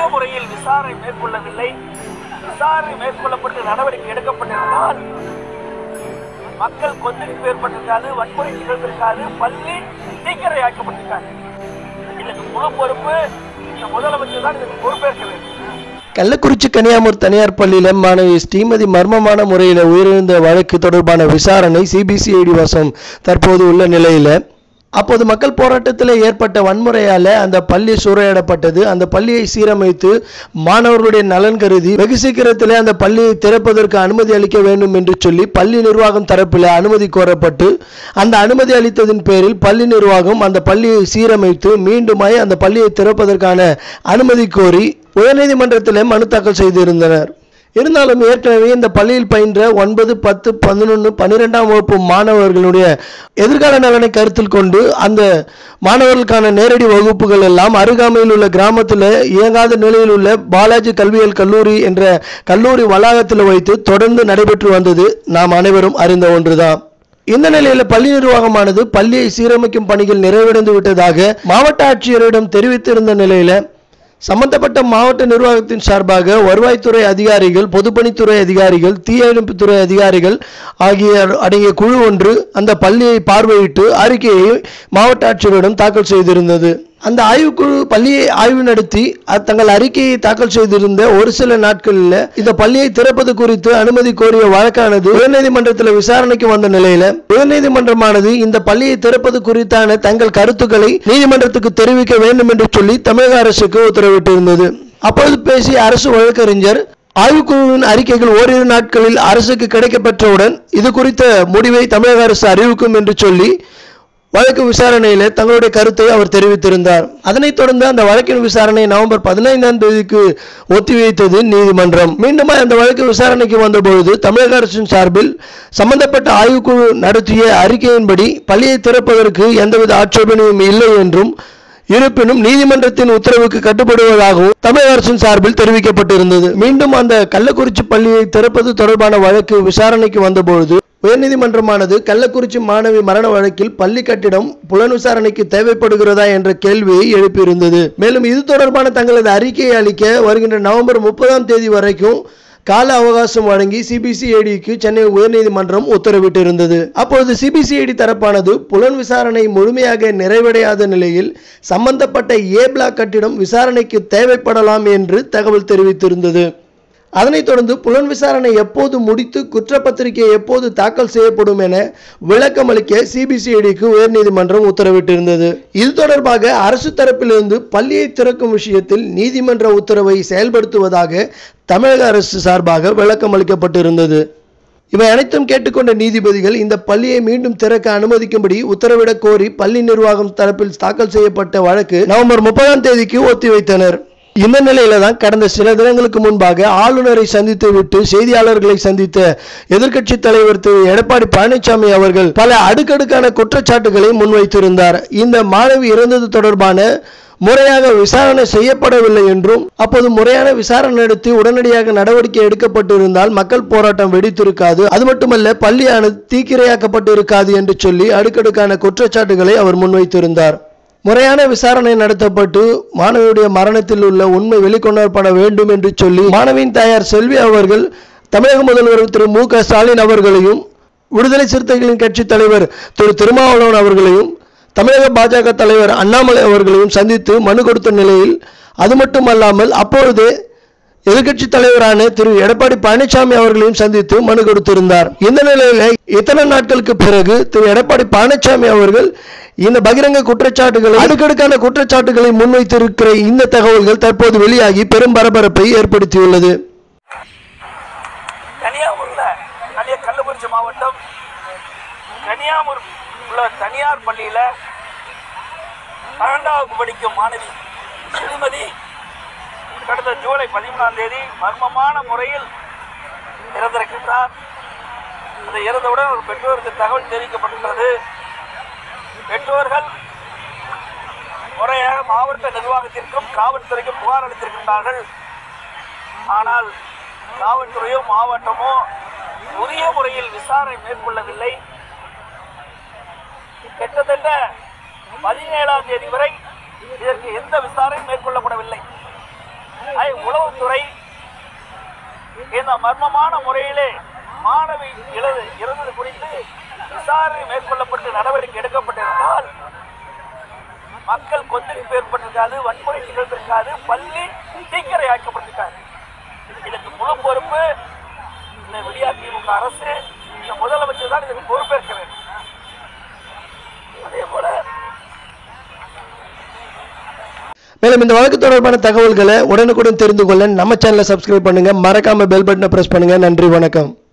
முறையில் விசாரணை மேற்கொள்ளவில்லை விசாரணை மேற்கொள்ளப்பட்டு நடவடிக்கை எடுக்கப்பட்டிருந்தால் மக்கள் கொந்தளிப்பு ஏற்பட்டிருக்காது வன்முறை நிகழ்ந்திருக்காது பள்ளி தீக்கிரையாக்கப்பட்டிருக்காது இதுக்கு முழு பொறுப்பு இந்த முதலமைச்சர் தான் இதுக்கு பொறுப்பேற்க வேண்டும் கள்ளக்குறிச்சி கனியாமூர் தனியார் பள்ளியில மாணவி ஸ்ரீமதி மர்மமான முறையில் உயிரிழந்த வழக்கு தொடர்பான விசாரணை சிபிசிஐடி வசம் தற்போது உள்ள நிலையில அப்போது மக்கள் போராட்டத்தில் ஏற்பட்ட வன்முறையால அந்த பள்ளி சூறையாடப்பட்டது அந்த பள்ளியை சீரமைத்து மாணவர்களுடைய நலன் கருதி வெகு சீக்கிரத்தில் அந்த பள்ளியை திறப்பதற்கு அனுமதி அளிக்க வேண்டும் என்று சொல்லி பள்ளி நிர்வாகம் தரப்பில் அனுமதி கோரப்பட்டு அந்த அனுமதி அளித்ததின் பேரில் பள்ளி நிர்வாகம் அந்த பள்ளியை சீரமைத்து மீண்டுமாய் அந்த பள்ளியை திறப்பதற்கான அனுமதி கோரி உயர்நீதிமன்றத்தில் மனு தாக்கல் செய்திருந்தனர் இருந்தாலும் ஏற்கனவே இந்த பள்ளியில் பயின்ற ஒன்பது பத்து பதினொன்று பன்னிரெண்டாம் வகுப்பு மாணவர்களுடைய எதிர்கால நலனை கருத்தில் கொண்டு அந்த மாணவர்களுக்கான நேரடி வகுப்புகள் எல்லாம் அருகாமையில் உள்ள கிராமத்தில் இயங்காத நிலையில் உள்ள பாலாஜி கல்வியியல் கல்லூரி என்ற கல்லூரி வளாகத்தில் வைத்து தொடர்ந்து நடைபெற்று வந்தது நாம் அனைவரும் அறிந்த ஒன்றுதான் இந்த நிலையில் பள்ளி நிர்வாகமானது பள்ளியை சீரமைக்கும் பணிகள் நிறைவடைந்து விட்டதாக மாவட்ட ஆட்சியரிடம் தெரிவித்திருந்த நிலையில சம்பந்தப்பட்ட மாவட்ட நிர்வாகத்தின் சார்பாக வருவாய்த்துறை அதிகாரிகள் பொதுப்பணித்துறை அதிகாரிகள் தீயணைப்புத்துறை அதிகாரிகள் ஆகிய அடங்கிய குழு ஒன்று அந்த பள்ளியை பார்வையிட்டு அறிக்கையை மாவட்ட ஆட்சியரிடம் தாக்கல் செய்திருந்தது அந்த ஆய்வுக்குழு பள்ளியை ஆய்வு நடத்தி அ- தங்கள் அறிக்கையை தாக்கல் செய்திருந்த ஒரு சில நாட்களில் இந்த பள்ளியை திறப்பது குறித்து அனுமதி கோரிய வழக்கானது உயர்நீதிமன்றத்தில் விசாரணைக்கு வந்த நிலையில உயர்நீதிமன்றமானது இந்த பள்ளியை திறப்பது குறித்தான தங்கள் கருத்துக்களை நீதிமன்றத்துக்கு தெரிவிக்க வேண்டும் என்று சொல்லி தமிழக அரசுக்கு உத்தரவிட்டிருந்தது அப்பொழுது பேசிய அரசு வழக்கறிஞர் ஆய்வுக்குழுவின் அறிக்கைகள் ஓரிரு நாட்களில் அரசுக்கு கிடைக்கப்பெற்றவுடன் இது குறித்த முடிவை தமிழக அரசு அறிவிக்கும் என்று சொல்லி வழக்கு விசாரணையில தங்களுடைய கருத்தை அவர் தெரிவித்திருந்தார் அதனைத் தொடர்ந்து அந்த வழக்கின் விசாரணை நவம்பர் பதினைந்தாம் தேதிக்கு ஒத்திவைத்தது நீதிமன்றம் மீண்டும் அந்த வழக்கு விசாரணைக்கு வந்தபொழுது தமிழக அரசின் சார்பில் சம்பந்தப்பட்ட ஆய்வுக்குழு நடத்திய அறிக்கையின்படி பள்ளியை திறப்பதற்கு எந்தவித ஆட்சேபனையும் இல்லை என்றும் இருப்பினும் நீதிமன்றத்தின் உத்தரவுக்கு கட்டுப்படுவதாகவும் தமிழக அரசின் சார்பில் தெரிவிக்கப்பட்டிருந்தது மீண்டும் அந்த கள்ளக்குறிச்சி பள்ளியை திறப்பது தொடர்பான வழக்கு விசாரணைக்கு வந்தபொழுது உயர்நீதிமன்றமானது கள்ளக்குறிச்சி மாணவி மரண வழக்கில் பள்ளி கட்டிடம் புலன் விசாரணைக்கு தேவைப்படுகிறதா என்ற கேள்வியை எழுப்பியிருந்தது மேலும் இது தொடர்பான தங்களது அறிக்கையை அளிக்க வருகின்ற நவம்பர் முப்பதாம் தேதி வரைக்கும் கால அவகாசம் வழங்கி சிபிசிஐடிக்கு சென்னை உயர்நீதிமன்றம் உத்தரவிட்டிருந்தது அப்பொழுது சிபிசிஐடி தரப்பானது புலன் விசாரணை முழுமையாக நிறைவடையாத நிலையில் சம்பந்தப்பட்ட ஏ பிளாக் கட்டிடம் விசாரணைக்கு தேவைப்படலாம் என்று தகவல் தெரிவித்திருந்தது அதனைத் தொடர்ந்து புலன் விசாரணை எப்போது முடித்து குற்றப்பத்திரிகை எப்போது தாக்கல் செய்யப்படும் என விளக்கமளிக்க சிபிசிஐடிக்கு உயர்நீதிமன்றம் உத்தரவிட்டிருந்தது இது தொடர்பாக அரசு தரப்பிலிருந்து பள்ளியை திறக்கும் விஷயத்தில் நீதிமன்ற உத்தரவை செயல்படுத்துவதாக தமிழக அரசு சார்பாக விளக்கம் அளிக்கப்பட்டிருந்தது இவை அனைத்தும் கேட்டுக்கொண்ட நீதிபதிகள் இந்த பள்ளியை மீண்டும் திறக்க அனுமதிக்கும்படி உத்தரவிடக் கோரி பள்ளி நிர்வாகம் தரப்பில் தாக்கல் செய்யப்பட்ட வழக்கு நவம்பர் முப்பதாம் தேதிக்கு ஒத்திவைத்தனர் இந்த நிலையில தான் கடந்த சில தினங்களுக்கு முன்பாக ஆளுநரை சந்தித்து விட்டு செய்தியாளர்களை சந்தித்த எதிர்க்கட்சி தலைவர் திரு எடப்பாடி பழனிசாமி அவர்கள் பல அடுக்கடுக்கான குற்றச்சாட்டுகளை முன்வைத்திருந்தார் இந்த மாணவி இறந்தது தொடர்பான முறையாக விசாரணை செய்யப்படவில்லை என்றும் அப்போது முறையான விசாரணை நடத்தி உடனடியாக நடவடிக்கை எடுக்கப்பட்டிருந்தால் மக்கள் போராட்டம் வெடித்திருக்காது அது மட்டுமல்ல பள்ளியானது தீக்கிரையாக்கப்பட்டு இருக்காது என்று சொல்லி அடுக்கடுக்கான குற்றச்சாட்டுகளை அவர் முன்வைத்திருந்தார் முறையான விசாரணை நடத்தப்பட்டு மாணவியுடைய மரணத்தில் உள்ள உண்மை வெளிக்கொணரப்பட வேண்டும் என்று சொல்லி மாணவியின் தாயார் செல்வி அவர்கள் தமிழக முதல்வர் திரு மு க ஸ்டாலின் அவர்களையும் விடுதலை சிறுத்தைகளின் கட்சி தலைவர் திரு திருமாவளவன் அவர்களையும் தமிழக பாஜக தலைவர் அண்ணாமலை அவர்களையும் சந்தித்து மனு கொடுத்த நிலையில் அது மட்டுமல்லாமல் அப்பொழுது எதிர்க்கட்சி தலைவரான திரு எடப்பாடி பழனிசாமி அவர்களையும் சந்தித்து மனு கொடுத்திருந்தார் இந்த நிலையில இத்தனை நாட்களுக்கு பிறகு திரு எடப்பாடி பழனிசாமி அவர்கள் இந்த பகிரங்க குற்றச்சாட்டுகளை அடுக்கடுக்கான குற்றச்சாட்டுகளை முன்வைத்திருக்கிற இந்த தகவல்கள் தற்போது வெளியாகி பெரும் பரபரப்பை ஏற்படுத்தியுள்ளது கன்னியாகுமரியில் கன்னியா கள்ளக்குறிச்சி மாவட்டம் கன்னியாகுமரி உள்ள தனியார் பள்ளியில் பன்னெண்டாம் வகுப்பு படிக்கும் மாணவி ஸ்ரீமதி கடந்த ஜூலை பதிமூணாம் தேதி மர்மமான முறையில் இறந்திருக்கின்றார் அந்த இறந்தவுடன் ஒரு பெற்றோருக்கு தகவல் தெரிவிக்கப்பட்டுள்ளது பெற்றோர்கள் முறையாக மாவட்ட நிர்வாகத்திற்கும் காவல்துறைக்கும் புகார் அளித்திருக்கின்றார்கள் ஆனால் காவல்துறையோ மாவட்டமோ உரிய முறையில் விசாரணை மேற்கொள்ளவில்லை கிட்டத்தட்ட பதினேழாம் தேதி வரை இதற்கு எந்த விசாரணையும் மேற்கொள்ளப்படவில்லை இந்த மர்மமான முறையிலே மாணவி இழந்து இறந்தது குறித்து விசாரணை மேற்கொள்ளப்பட்டு நடவடிக்கை எடுக்கப்பட்டிருந்தால் மக்கள் கொந்தளிப்பு ஏற்பட்டிருக்காது வன்முறை நிகழ்ந்திருக்காது பள்ளி தீக்கரை ஆக்கப்பட்டிருக்காது இதுக்கு முழு பொறுப்பு இந்த விடியா திமுக அரசு இந்த முதலமைச்சர் தான் இதுக்கு பொறுப்பேற்க வேண்டும் அதே போல மேலும் இந்த வழக்கு தொடர்பான தகவல்களை உடனுக்குடன் தெரிந்து கொள்ள நம்ம சேனலை சப்ஸ்கிரைப் பண்ணுங்க மறக்காம பெல் பட்டனை பிரஸ் பண்ணுங்க நன்றி வணக்கம்